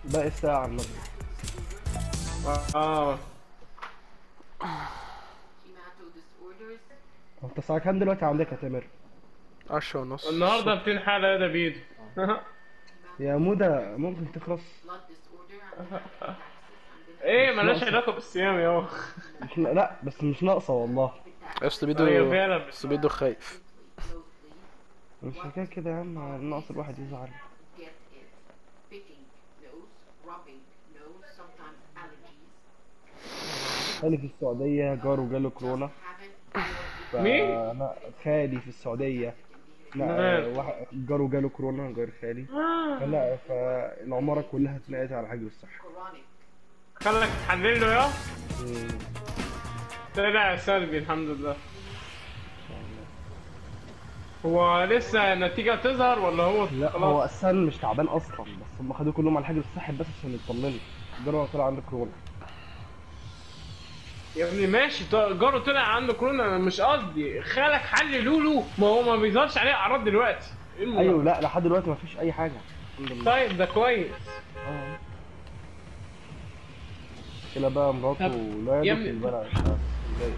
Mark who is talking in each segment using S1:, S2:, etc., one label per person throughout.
S1: باقي الساعة على المغرب
S2: اه
S1: انت الساعة كام دلوقتي عندك يا تامر؟
S3: عشرة ونص
S2: النهارده 200 حلقه يا ده بيدو
S1: يا مودة ممكن تخلص
S2: ايه مالهاش علاقه بالصيام يا
S1: مش ن... لا بس مش ناقصة والله
S3: اصل بيدو
S2: هي فعلا
S3: اصل بيدو خايف
S1: مش حكاية كده يا عم ناقص الواحد يزعل خالي في السعودية جاره جاله كورونا ف-
S2: مين؟
S1: لا خالي في السعودية لا
S2: تمام.
S1: واحد جاره جاله كورونا غير خالي فلا فالعمارة كلها اتنقلت على حجر الصحة
S2: خلك تحلل له يا
S1: مم.
S2: طلع سلبي الحمد لله هو لسه النتيجة تظهر ولا هو
S1: لا
S2: خلاص؟
S1: هو اساسا مش تعبان اصلا بس هم خدوه كلهم على الحجر الصحي بس عشان يطمنوا جاره طلع عنده كورونا
S2: يا ابني ماشي ط- جاره طلع عنده كورونا انا مش قصدي خالك حللوا له ما هو ما بيظهرش عليه اعراض دلوقتي إيه المهم؟
S1: ايوه لا لحد دلوقتي ما فيش اي حاجه الحمد لله
S2: طيب ده كويس
S1: اه كده بقى مراته
S2: طب،
S1: ولاده
S2: يا
S1: في
S2: ابني-
S1: البلد ازاي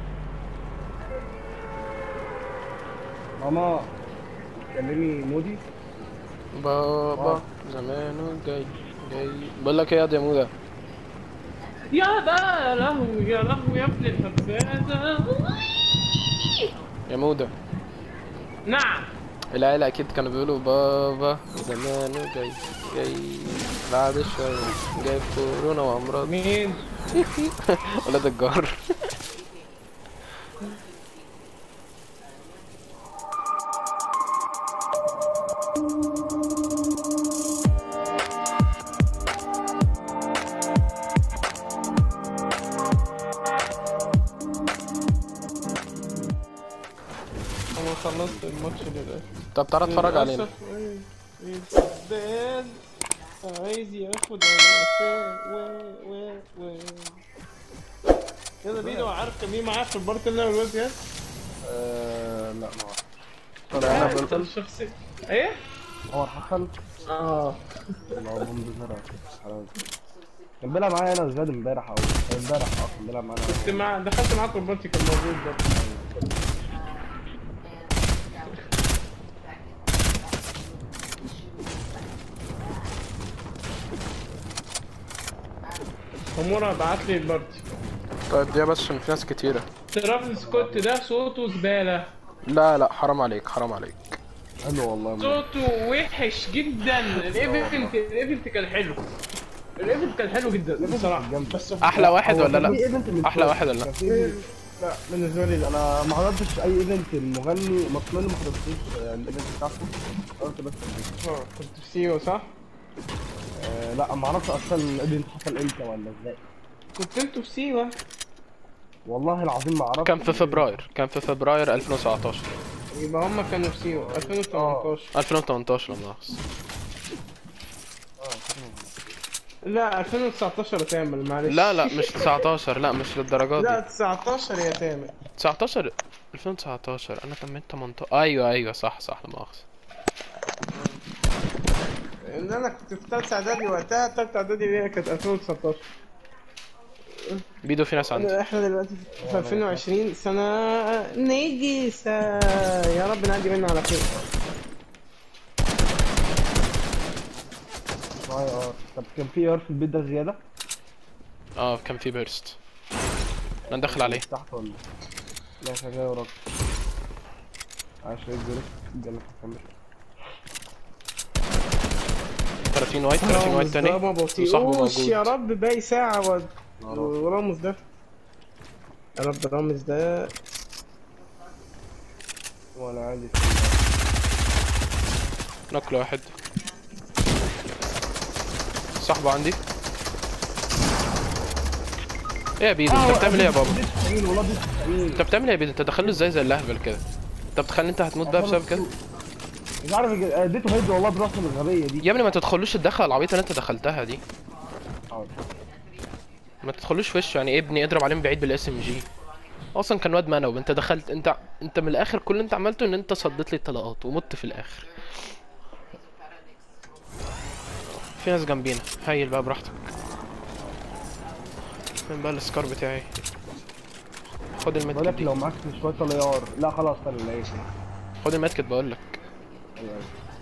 S1: ماما كلمي مودي
S3: بابا زمانه جاي جاي بقول لك ايه يا ديمودا
S2: يا ده لهو يا لهو يا ابن الحبازة
S3: يا مودة
S2: نعم
S3: العيلة أكيد كانوا بيقولوا بابا زمانه جاي جاي بعد شوية جايب كورونا وأمراض
S2: مين؟
S3: ولاد الجار
S2: انا خلصت الماتش للاسف
S3: طب تعالى اتفرج علينا
S2: للأسف، إيه، إيه، الزبال عايز ياخد وفاء و و و يلا بيدو عارف كان مين معاك في البارت اللي انا والواد يا
S1: آه لا ما اعرف
S3: طب انا
S2: عارف
S3: بقول
S2: الشخصية ايه؟
S1: عمر حسن
S2: اه
S1: اللي هو بومب زرع حلاوة. كان بيلعب معايا انا وزياد امبارح او امبارح اه كان بيلعب معانا
S2: كنت مع دخلت معاكم البارتي كان موجود برضه همورة بعت لي البارتي
S3: طيب دي بس عشان في ناس كتيرة
S2: ترافل سكوت ده صوته زبالة
S3: لا لا حرام عليك حرام عليك
S1: حلو والله يا مودي.
S2: صوته وحش جدا الايفنت الايفنت كان حلو الايفنت كان حلو جدا بصراحة
S1: جامد.
S2: بس
S3: أحلى واحد
S1: هو
S3: ولا
S1: كان في
S3: لا
S1: ايفنت من
S3: أحلى
S1: فوق.
S3: واحد ولا لا
S1: كان في ايفنت- لا بالنسبه لي انا ما حضرتش اي ايفنت المغني مطمئن ما حضرتوش آه، الايفنت بتاعته حضرت بس
S2: آه، كنت في سيو صح؟
S1: آه، لا ما اعرفش اصلا الايفنت حصل امتى ولا ازاي
S2: كنت انتوا في سيوة
S1: والله العظيم ما اعرفش
S3: كان في فبراير كان في فبراير 2019
S2: يبقى هم كانوا في سيوة 2018
S3: 2018 لا مؤاخذة
S2: لا 2019 يا تامر معلش
S3: لا لا مش 19 لا مش للدرجة
S2: لا
S3: دي
S2: 19 يا تامر
S3: 19 2019 انا تميت 18 ايوه ايوه صح صح لا مؤاخذة
S2: ان انا كنت في ثالثه اعدادي وقتها ثالثه اعدادي دي كانت 2019
S3: بيدو في ناس عندي
S2: احنا دلوقتي في 2020 سنه نيجي يا رب نعدي منها على خير
S1: معايا اه طب كان في اير في البيت ده زياده
S3: اه كان في بيرست انا داخل عليه
S1: تحت ولا لا كان جاي وراك عايش ريد جريس جالك كمل
S3: 30 وايت 30 وايت تاني
S2: ده ما
S3: وصاحبه
S2: بطيئوش يا
S3: موجود
S2: رب باقي ساعة و... وراموس ده يا رب راموس ده
S1: وانا عادي
S3: نقل واحد صاحبه عندي ايه يا بيدو انت بتعمل ايه يا بابا
S1: مين والله دي 90
S3: انت بتعمل ايه يا بيدو انت داخله ازاي زي اللهبل كده انت بتخلي انت هتموت بقى بسبب كده
S1: مش عارف يج- اديته هيد والله براسه الغبيه دي
S3: يا ابني ما تدخلوش الدخله العبيطه اللي انت دخلتها دي
S1: حاضر.
S3: ما تدخلوش في وشه يعني إيه ابني اضرب عليه من بعيد بالاس ام جي اصلا كان واد منوب انت دخلت انت انت من الاخر كل اللي انت عملته ان انت صديت لي الطلقات ومت في الاخر في ناس جنبينا هايل بقى براحتك فين بقى السكار بتاعي خد الميد
S1: بقول لك
S3: كت دي
S1: لو معاك شويه طليار لا خلاص انا لقيت
S3: خد الميد كت بقول لك
S1: أيوة،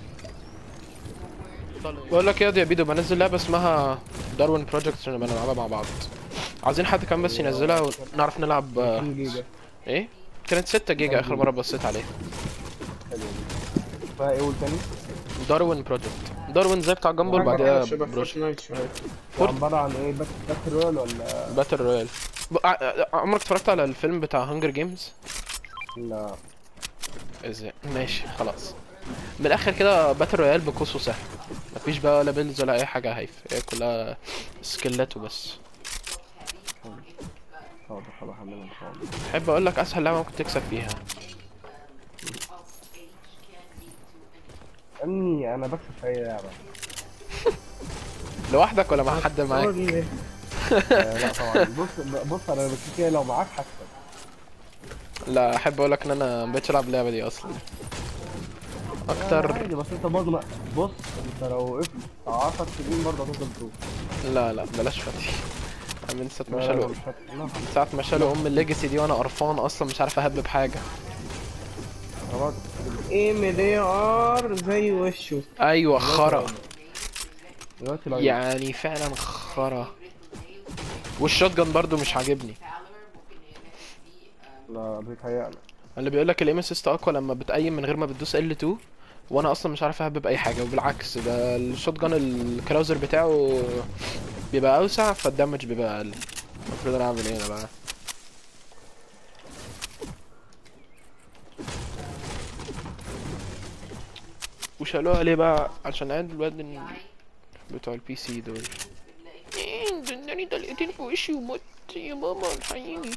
S1: أيوة.
S3: بقول لك يا دي يا بيدو بنزل لعبه اسمها داروين بروجكت عشان نبقى نلعبها مع بعض عايزين حد كمان بس ينزلها ونعرف نلعب آه،
S1: كام جيجا
S3: ايه كانت 6 جيجا اخر مره بصيت عليها
S1: حلو دي اسمها ايه قول تاني؟
S3: داروين بروجكت داروين زي بتاع جامبل بعدها
S2: شبه
S3: بروجكت
S2: فورتنايت شويه
S3: فورت-
S1: عباره عن ايه بات باتل رويال ولا
S3: باتل رويال ب... ع- ع- عمرك اتفرجت على الفيلم بتاع هانجر جيمز
S1: لا
S3: ازاي ماشي خلاص من الاخر كده باتل رويال بقوس وسهم مفيش بقى ولا بيلز ولا اي حاجه هايف هي كلها سكيلات وبس
S1: حاضر حاضر هعملها ان شاء الله
S3: احب اقول لك اسهل لعبه ممكن تكسب فيها
S1: اني انا بكسب في اي لعبه
S3: لوحدك ولا مع حد معاك
S1: آه، لا طبعا بص بص انا بس كده لو معاك هكسب
S3: لا احب اقول لك ان انا مبقتش العب اللعبه دي اصلا اكتر
S1: عادي بس انت برضه ما- بص انت لو وقفت 10 سنين برضه هتفضل تروح
S3: لا لا بلاش فتي من ساعه ما
S1: لا، لا،
S3: شالوا
S1: مش هت- لا،
S3: من ساعه ما شالوا ام الليجاسي دي وانا قرفان اصلا مش عارف اهبب حاجه
S1: خلاص
S2: ام دي ار زي وشه
S3: ايوه خرا
S1: دلوقتي لو
S3: يعني فعلا خرا والشوت جان برضو مش عاجبني
S1: لا بيتهيألك
S3: اللي بيقول لك الايم اسيست اقوى لما بتقيم من غير ما بتدوس ال2 وانا اصلا مش عارف اهبب اي حاجه وبالعكس ده الشوت جان الكراوزر بتاعه بيبقى اوسع فالدمج بيبقى اقل المفروض انا اعمل ايه انا بقى وشالوها ليه بقى عشان عند الواد ال- بتوع البي سي دول ايه ده اداني دلقتين في وشي ومت يا ماما الحقيني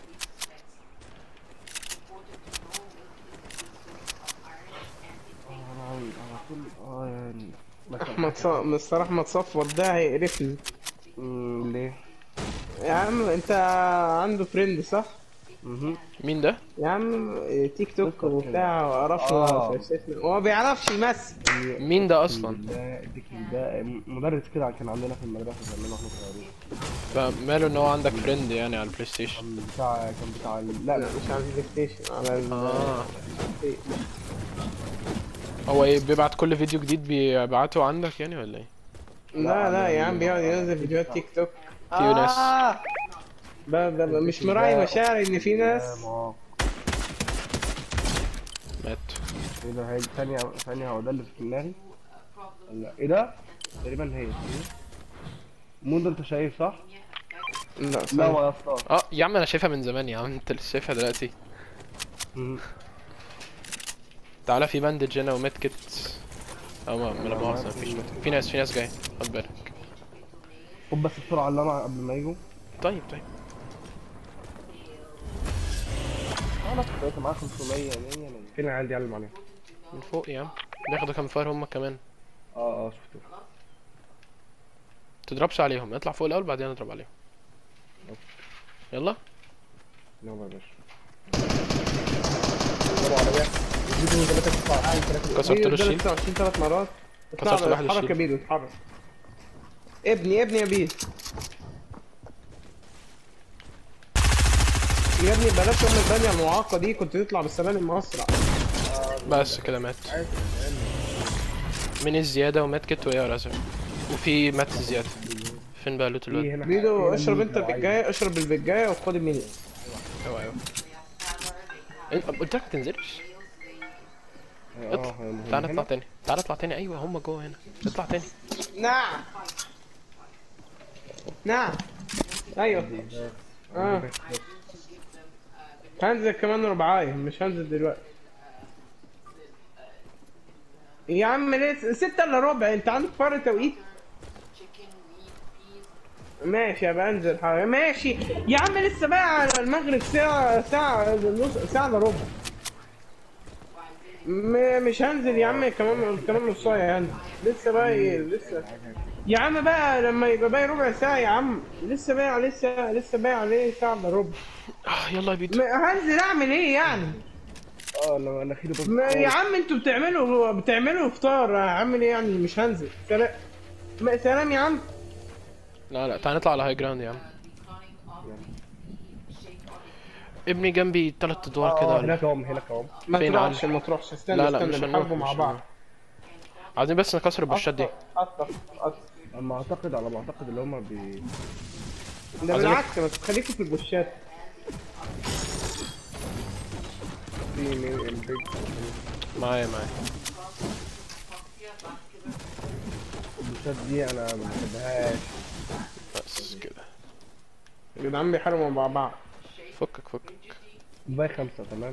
S1: انا على طول اه يعني مثلا
S2: احمد ص... الصراحه احمد صفوت ده هيقرفني
S1: مم، ليه؟
S2: يا عم انت عنده فريند صح؟
S1: مهم.
S3: مين ده؟
S2: يا عم تيك توك
S1: تيك توك
S2: وبتاع وقرفنا
S1: آه.
S2: وفشفنا وهو ما بيعرفش يمثل
S3: مين ده اصلا؟
S1: ده ديكي ده مدرس كده كان عندنا في المدرسه زمان واحنا صغيرين
S3: فماله ان هو عندك فريند يعني على البلاي ستيشن
S1: كان بتاع كان بتاع ال-
S2: لا
S1: لا
S2: لا مش على البلاي ستيشن على ال
S3: اه هو ايه بيبعت كل فيديو جديد بيبعته عندك يعني ولا ايه؟
S2: لا لا يا عم بيقعد ينزل فيديوهات تيك توك
S3: في ناس.
S2: آه. ده ده ده مش مراعي مشاعر ان في ناس
S1: ما
S3: مات
S1: ايه ده هي ثانية ثانية هو ده اللي في دماغي لا ايه ده؟ تقريبا هي مود انت شايف صح؟
S2: لا
S1: لا
S2: لا
S1: هو يا اسطى
S3: اه يا عم انا شايفها من زمان يا عم انت لسه شايفها دلوقتي
S1: مم.
S3: تعالى في باندج هنا وميد كيت او ما ما لا مؤاخذة مفيش ميد في ناس في ناس جاية خد بالك
S1: خد بس بسرعة اللي انا قبل ما يجوا
S3: طيب طيب
S1: انا بقيت معاه 500 100 100 فين العيال دي علم عليها؟
S3: من فوق يا عم بياخدوا كام فاير هم كمان
S1: اه اه شفته
S3: تضربش عليهم اطلع فوق الاول بعدين اضرب عليهم يلا
S1: يلا يا باشا يلا عربية الفيديو ده بتاعك تطلع عين ثلاثة
S3: كسرت له
S2: بيدو
S3: الشيل
S2: 29 ثلاث مرات اطلع
S3: كسرت واحد
S2: اتحرك يا
S3: الشيل.
S2: بيدو اتحرك ابني ابني يا بيدو يا ابني بلاش ام البانية المعاقة دي كنت تطلع بالسلالم اسرع
S3: بس كده مات من الزيادة ومات كيت ويا رازر وفي مات زيادة فين بقى لوت
S1: في
S3: الواد
S1: هنا
S2: بيدو
S1: هنا
S2: اشرب
S1: مين
S2: انت
S1: لو عايز.
S2: بالجاية اشرب البجاية وخد الميني
S3: ايوه ايوه إنت- قلت لك ما تنزلش
S1: اه
S3: اطلع.
S1: هم
S3: تعال
S1: هنا.
S3: اطلع تاني تعال اطلع تاني ايوه هم جوه هنا اطلع تاني
S2: نعم نعم ايوه اه هنزل كمان ربعاية مش هنزل دلوقتي يا عم ليه ستة الا ربع انت عندك فرق توقيت ماشي ابقى انزل حاجة ماشي يا عم لسه بقى على المغرب ساعة ساعة نص ساعة الا ربع م- مش هنزل يا عم كمان كمان نص ساعة هنزل لسه بقى إيه، لسه يا عم بقى لما يبقى باقي ربع ساعة يا عم لسه باقي عليه ساعة لسه باقي عليه ساعة الا ربع
S3: اه يلا يا بيتو
S2: م- هنزل اعمل ايه يعني
S1: اه انا انا اخيرا بس
S2: ما يا عم انتوا بتعملوا بتعملوا افطار اعمل ايه يعني مش هنزل سلام ما- سلام يا عم
S3: لا لا تعال نطلع على هاي جراوند يا عم ابني جنبي تلات ادوار كده
S1: اه
S3: ولا
S1: هناك اهم هناك اهم
S2: ما
S3: فين
S2: تروحش
S3: علي؟
S2: ما تروحش استنى
S3: لا لا
S2: استنى
S3: مش هنروح
S2: بيحاربوا
S3: مش
S2: مع بعض
S3: هنروح. عايزين بس نكسر البوشات دي
S2: أطلق أطلق
S1: اما اعتقد على ما اعتقد اللي هم بي
S2: ده
S3: عايزين-
S2: بالعكس ما تخليكوا في البوشات
S1: في مين البيج
S3: معايا معايا
S1: البوشات دي انا ما بحبهاش
S3: بس كده
S2: يا جدعان بيحاربوا مع بعض
S3: فكك فكك
S1: باي خمسة تمام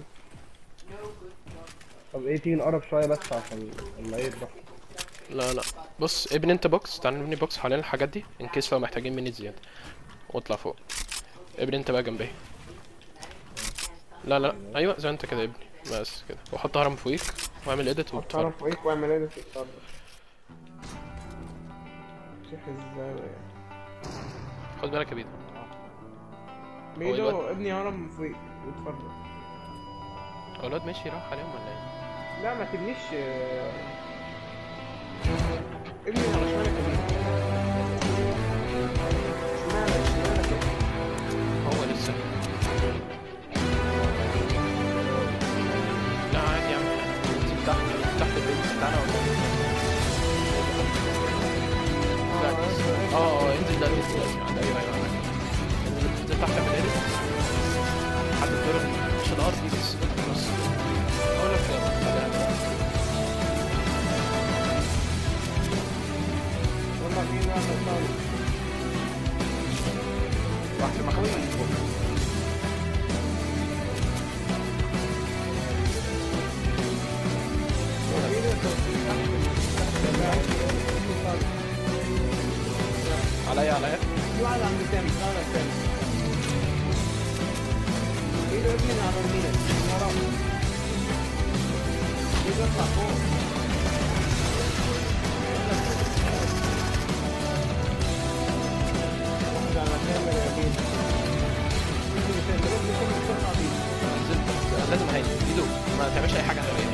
S1: طب ايه تيجي نقرب شوية بس عشان الله يذبح
S3: لا لا بص ابني انت بوكس تعال نبني بوكس حوالين الحاجات دي ان كيس لو محتاجين مني زيادة واطلع فوق ابني انت بقى جنبي لا لا ايوه زي انت كده ابني بس كده وحط هرم فوقيك واعمل اديت
S2: تعرف
S3: واتفرج
S2: فوقيك واعمل ايه تتفرج شوف ازاي
S3: خد بالك يا بيدو
S2: بيدو
S3: الواد-
S2: ابني هرم من فوقيك واتفرج
S3: هو الواد ماشي راح عليهم ولا ايه؟
S2: لا ما تبنيش آه، ابني على شمالك يا بيدو شمالك شمالك يا بيدو.
S3: هو لسه لا عادي يا عم ننزل تحت تحت البيت بتاعنا ولا ايه؟ لا اه اه انزل ده انزل ده ايوه ايوه ايوه انزل تحت من ايه؟ حد الدور مش الارض دي بس بص اقول لك يلا
S2: يلا بينا نطلع
S3: راح في محل عليا عليا
S2: واحد عند التاني واحد عند التاني بيدو ابني على اليمين ورا بيدو اطلع فوق واحد على الكاميرا يا بيدو ابني تاني، ابني تاني بسرعة بيدو.
S3: نزلت لازم هاي ايدو ما تعملش اي حاجه حلوه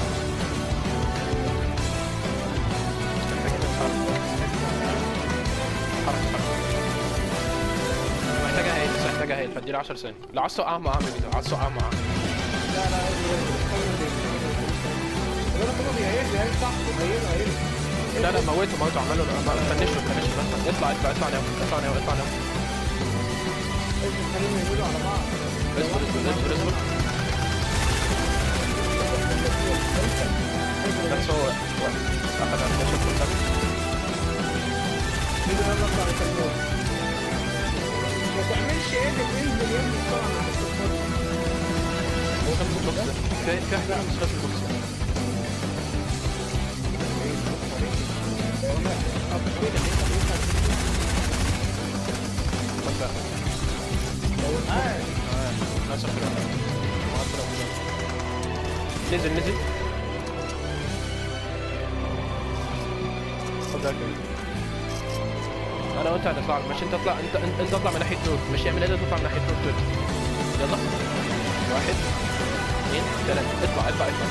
S3: محتاجة هيل بس محتاجة هيل فاديله 10 ثانية لو عايز توقعها معاها فيديو عايز توقعها معاها
S2: لا لا ابني ابني ابني انا كله بيهيل بيهيل صح بيهيل هيل
S3: لا لا موته موته عمله فنشه فنشه اطلع اطلع اطلع ناو اطلع ناو اطلع ناو
S2: خليهم يهيلوا على بعض
S3: اصبر اصبر اصبر اصبر بس هو واحد اخد على الفنشه كل سنة
S2: بيدو يلا اطلع يكلموه ما تعملش ايه انزل يا ابني بسرعة
S3: هو كان في البوكس ده في في واحد منهم مش في البوكس ده بس اه ناس اخر نزل نزل خد بالك انا وانت هنطلع ماشي انت اطلع انت انت انت اطلع من ناحيه نور ماشي اعمل ايه تطلع من ناحيه نور كده يلا واحد اثنين ثلاثة اطلع اطلع اطلع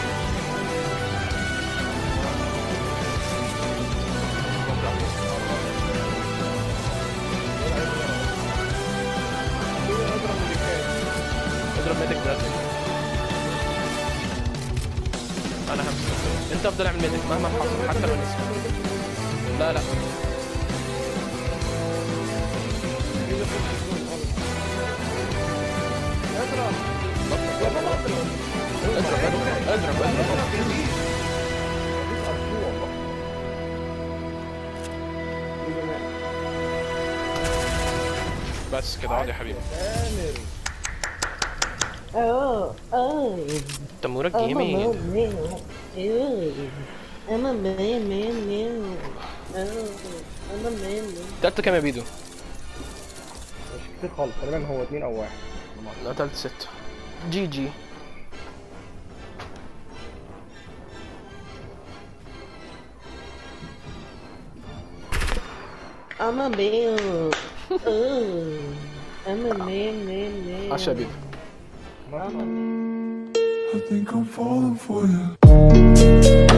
S3: اضرب ميدك دلوقتي انا همسك انت افضل اعمل ميدك مهما حصل حتى لو نسي لا لا اضرب اضرب اضرب اضرب بس كده اقعد يا حبيبي
S4: Oh, oh,
S3: تمورك
S4: I'm a
S3: جيمنج
S4: man, Ew. I'm a man, man, man. Oh, I'm a man, man.
S3: تالتة كام يا بيدو؟
S1: مش كتير خالص تقريبا هو اتنين او واحد
S3: لا تالتة ستة جي جي
S4: I'm a man. Oh, I'm a man, man, man.
S3: عشا يا بيدو
S1: ما
S5: I think I'm falling for you.